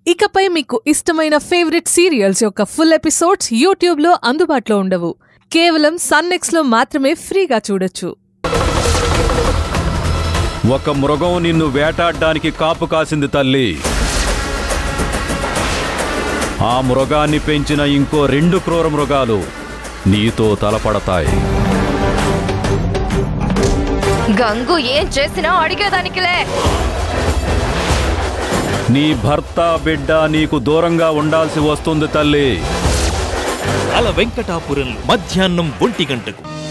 ఇకపై మీకు ఇష్టమైన ఫేవరెట్ సీరియల్స్ యొక్క ఫుల్ ఎపిసోడ్స్ యూట్యూబ్లో అందుబాటులో ఉండవు కేవలం సన్నెక్స్లో మాత్రమే ఫ్రీగా చూడొచ్చు ఒక మృగం నిన్ను వేటాడడానికి కాపు కాసింది తల్లి ఆ మృగాన్ని పెంచిన ఇంకో రెండు క్రూర మృగాలు నీతో తలపడతాయి గంగు ఏం చేసినా అడిగేదానికిలే నీ భర్త బిడ్డ నీకు దూరంగా ఉండాల్సి వస్తుంది తల్లి అల వెంకటాపురంలో మధ్యాహ్నం ఒంటి గంటకు